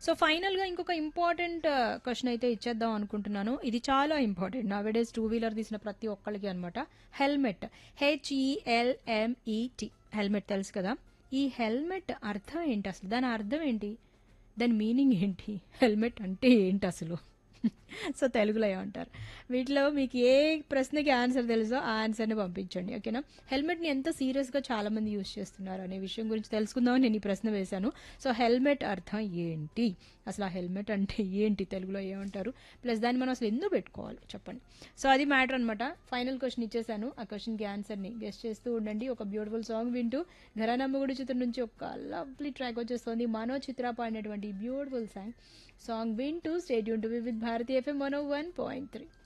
so ఫైనల్గా ఇంకొక important question అయితే ఇచ్చేద్దాం అనుకుంటున్నాను ఇది చాలా ఇంపార్టెంట్ నా డేస్ టూ వీలర్ తీసిన ప్రతి ఒక్కళ్ళకి అనమాట హెల్మెట్ హెచ్ఈఎల్ఎంఈటి హెల్మెట్ తెలుసు కదా ఈ హెల్మెట్ అర్థం ఏంటి అసలు దాని అర్థం ఏంటి దాని మీనింగ్ ఏంటి హెల్మెట్ అంటే ఏంటి అసలు సో తెలుగులో ఏమంటారు వీటిలో మీకు ఏ ప్రశ్నకి ఆన్సర్ తెలుసో ఆ ఆన్సర్ని పంపించండి ఓకేనా హెల్మెట్ని ఎంత సీరియస్గా చాలామంది యూజ్ చేస్తున్నారు అనే విషయం గురించి తెలుసుకుందామని నేను ఈ ప్రశ్న వేశాను సో హెల్మెట్ అర్థం ఏంటి అసలు ఆ హెల్మెట్ అంటే ఏంటి తెలుగులో ఏమంటారు ప్లస్ దాన్ని మనం అసలు ఎందుకు పెట్టుకోవాలి చెప్పండి సో అది మ్యాటర్ అనమాట ఫైనల్ క్వశ్చన్ ఇచ్చేసాను ఆ క్వశ్చన్కి ఆన్సర్ని గెస్ట్ చేస్తూ ఉండండి ఒక బ్యూటిఫుల్ సాంగ్ వింటూ ఘరానమ్మగుడి చిత్రం నుంచి ఒక లవ్లీ ట్రాక్ వచ్చేస్తుంది మనో చిత్ర పాడినటువంటి బ్యూటిఫుల్ సాంగ్ సాంగ్ వింటూ stadium to with Bharati FM one one point three